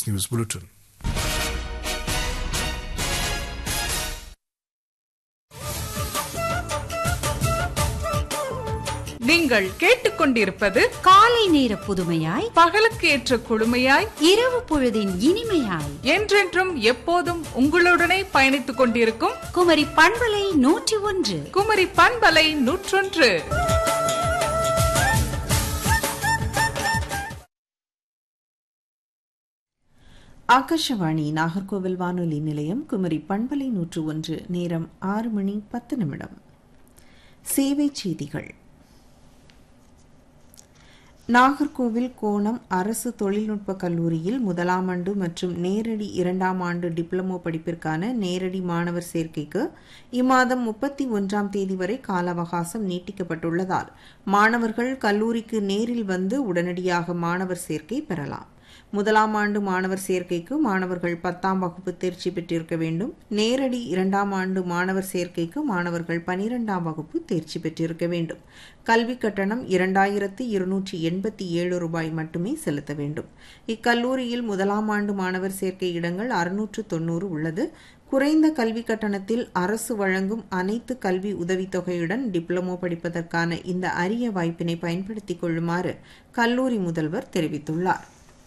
News Bulletin. நீங்கள் கேட்டுக்கொண்டிருப்பது காலை நேர புதுமையாய் பகலுக்கு ஏற்ற குழுமையாய் இரவு பொழுதின் இனிமையாய் என்றென்றும் எப்போதும் உங்களுடனே பயணித்துக் கொண்டிருக்கும் குமரி பண்பலை நூற்றி ஒன்று குமரி பண்பலை நூற்றொன்று ஆகாஷவாணி நாகர்கோவில் வானொலி நிலையம் குமரி பண்பலை நூற்று ஒன்று நேரம் ஆறு மணி பத்து நிமிடம் சேவை செய்திகள் நாகர்கோவில் கோணம் அரசு தொழில்நுட்ப கல்லூரியில் முதலாம் ஆண்டு மற்றும் நேரடி இரண்டாம் ஆண்டு டிப்ளமோ படிப்பிற்கான நேரடி மாணவர் சேர்க்கைக்கு இம்மாதம் முப்பத்தி ஒன்றாம் தேதி வரை கால அவகாசம் நீட்டிக்கப்பட்டுள்ளதால் மாணவர்கள் கல்லூரிக்கு நேரில் வந்து உடனடியாக மாணவர் சேர்க்கை பெறலாம் முதலாம் ஆண்டு மாணவர் சேர்க்கைக்கு மாணவர்கள் பத்தாம் வகுப்பு தேர்ச்சி பெற்றிருக்க வேண்டும் நேரடி இரண்டாம் ஆண்டு மாணவர் சேர்க்கைக்கு மாணவர்கள் பனிரெண்டாம் வகுப்பு தேர்ச்சி பெற்றிருக்க வேண்டும் கல்வி கட்டணம் இரண்டாயிரத்து இருநூற்றி எண்பத்தி ஏழு ரூபாய் மட்டுமே செலுத்த வேண்டும் இக்கல்லூரியில் முதலாம் ஆண்டு மாணவர் சேர்க்கை இடங்கள் அறுநூற்று தொன்னூறு உள்ளது குறைந்த கல்வி கட்டணத்தில் அரசு வழங்கும் அனைத்து கல்வி உதவித்தொகையுடன் டிப்ளமோ படிப்பதற்கான இந்த அரிய வாய்ப்பினை பயன்படுத்திக் கொள்ளுமாறு கல்லூரி முதல்வர் தெரிவித்துள்ளார்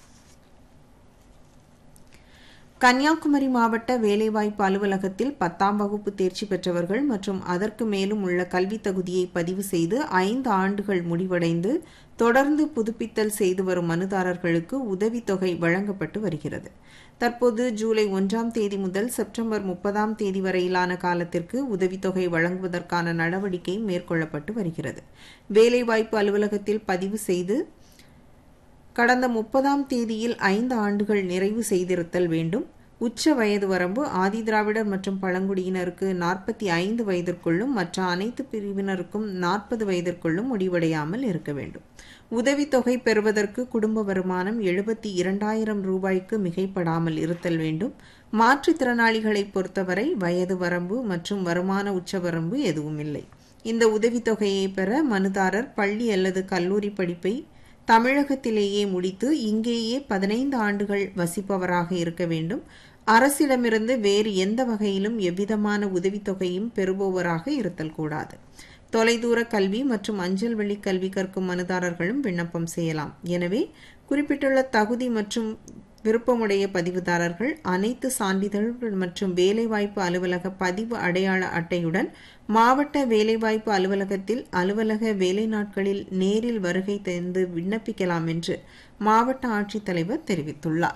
கன்னியாகுமரி மாவட்ட வேலைவாய்ப்பு அலுவலகத்தில் பத்தாம் வகுப்பு தேர்ச்சி பெற்றவர்கள் மற்றும் அதற்கு மேலும் உள்ள கல்வி தகுதியை பதிவு செய்து ஐந்து ஆண்டுகள் முடிவடைந்து தொடர்ந்து புதுப்பித்தல் செய்து வரும் மனுதாரர்களுக்கு உதவித்தொகை வழங்கப்பட்டு வருகிறது தற்போது ஜூலை ஒன்றாம் தேதி முதல் செப்டம்பர் முப்பதாம் தேதி வரையிலான காலத்திற்கு உதவித்தொகை வழங்குவதற்கான நடவடிக்கை மேற்கொள்ளப்பட்டு வருகிறது வேலைவாய்ப்பு அலுவலகத்தில் பதிவு செய்து கடந்த முப்பதாம் தேதியில் ஐந்து ஆண்டுகள் நிறைவு செய்திருத்தல் வேண்டும் உச்ச வயது வரம்பு ஆதிதிராவிடர் மற்றும் பழங்குடியினருக்கு நாற்பத்தி ஐந்து வயதிற்குள்ளும் மற்ற அனைத்து பிரிவினருக்கும் நாற்பது வயதிற்குள்ளும் முடிவடையாமல் இருக்க வேண்டும் உதவித்தொகை பெறுவதற்கு குடும்ப வருமானம் எழுபத்தி இரண்டாயிரம் ரூபாய்க்கு மிகைப்படாமல் இருத்தல் வேண்டும் மாற்றுத்திறனாளிகளை பொறுத்தவரை வயது வரம்பு மற்றும் வருமான உச்சவரம்பு எதுவும் இல்லை இந்த உதவித்தொகையை பெற மனுதாரர் பள்ளி அல்லது கல்லூரி படிப்பை தமிழகத்திலேயே முடித்து இங்கேயே பதினைந்து ஆண்டுகள் வசிப்பவராக இருக்க வேண்டும் அரசிடமிருந்து வேறு எந்த வகையிலும் எவ்விதமான உதவித்தொகையும் பெறுபவராக இருத்தல் கூடாது தொலைதூர கல்வி மற்றும் அஞ்சல் வழி கல்வி கற்கும் மனுதாரர்களும் விண்ணப்பம் செய்யலாம் எனவே குறிப்பிட்டுள்ள தகுதி மற்றும் விருப்பமுடைய பதிவுதாரர்கள் அனைத்து சான்றிதழ்கள் மற்றும் வேலைவாய்ப்பு அலுவலக பதிவு அடையாள அட்டையுடன் மாவட்ட வேலைவாய்ப்பு அலுவலகத்தில் அலுவலக வேலை நாட்களில் நேரில் வருகை தந்து விண்ணப்பிக்கலாம் என்று மாவட்ட ஆட்சித்தலைவர் தெரிவித்துள்ளார்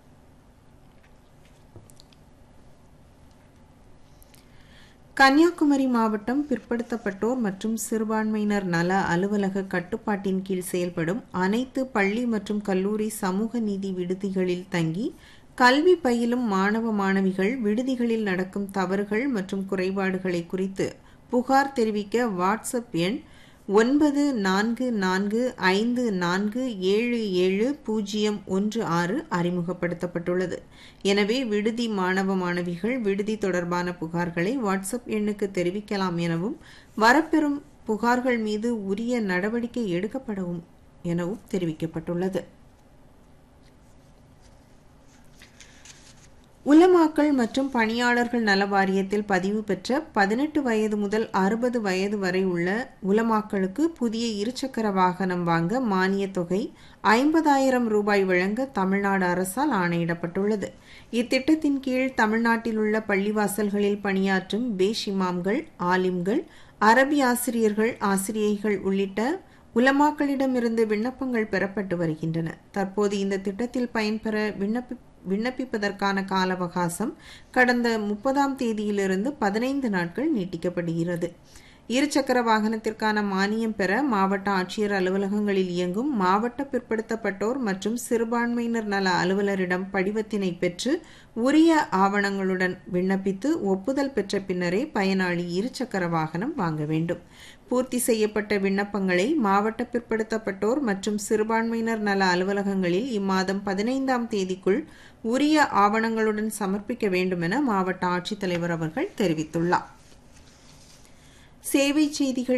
கன்னியாகுமரி மாவட்டம் பிற்படுத்தப்பட்டோர் மற்றும் சிறுபான்மையினர் நல அலுவலக கட்டுப்பாட்டின் கீழ் செயல்படும் அனைத்து பள்ளி மற்றும் கல்லூரி சமூக நீதி விடுதிகளில் தங்கி கல்வி பயிலும் மாணவ மாணவிகள் விடுதிகளில் நடக்கும் தவறுகள் மற்றும் குறைபாடுகளை குறித்து புகார் தெரிவிக்க வாட்ஸ்அப் எண் ஒன்பது நான்கு நான்கு ஐந்து நான்கு ஏழு ஏழு பூஜ்ஜியம் ஒன்று ஆறு அறிமுகப்படுத்தப்பட்டுள்ளது எனவே விடுதி மாணவ மாணவிகள் விடுதி தொடர்பான புகார்களை வாட்ஸ்அப் எண்ணுக்கு தெரிவிக்கலாம் எனவும் வரப்பெறும் புகார்கள் மீது உரிய நடவடிக்கை எடுக்கப்படவும் எனவும் தெரிவிக்கப்பட்டுள்ளது உலமாக்கள் மற்றும் பணியாளர்கள் நல வாரியத்தில் பதிவு பெற்ற பதினெட்டு வயது முதல் அறுபது வயது வரை உள்ள உலமாக்களுக்கு புதிய இருசக்கர வாகனம் வாங்க மானிய தொகை ஐம்பதாயிரம் ரூபாய் வழங்க தமிழ்நாடு அரசால் ஆணையிடப்பட்டுள்ளது இத்திட்டத்தின் கீழ் தமிழ்நாட்டில் உள்ள பள்ளிவாசல்களில் பணியாற்றும் பேஷ் இமாம்கள் ஆலிம்கள் அரபி ஆசிரியர்கள் ஆசிரியைகள் உள்ளிட்ட உலமாக்களிடமிருந்து விண்ணப்பங்கள் பெறப்பட்டு வருகின்றன தற்போது இந்த திட்டத்தில் பயன்பெற விண்ணப்பி விண்ணப்பிப்பதற்கான கால அவகாசம் கடந்த முப்பதாம் தேதியிலிருந்து பதினைந்து நாட்கள் நீட்டிக்கப்படுகிறது இருசக்கர வாகனத்திற்கான மானியம் பெற மாவட்ட ஆட்சியர் அலுவலகங்களில் இயங்கும் மாவட்ட பிற்படுத்தப்பட்டோர் மற்றும் சிறுபான்மையினர் நல அலுவலரிடம் படிவத்தினை பெற்று உரிய ஆவணங்களுடன் விண்ணப்பித்து ஒப்புதல் பெற்ற பின்னரே பயனாளி இருசக்கர வாகனம் வாங்க வேண்டும் பூர்த்தி செய்யப்பட்ட விண்ணப்பங்களை மாவட்ட பிற்படுத்தப்பட்டோர் மற்றும் சிறுபான்மையினர் நல அலுவலகங்களில் இம்மாதம் பதினைந்தாம் தேதிக்குள் உரிய ஆவணங்களுடன் சமர்ப்பிக்க வேண்டும் என மாவட்ட ஆட்சித்தலைவர் அவர்கள் தெரிவித்துள்ளார் சேவை செய்திகள்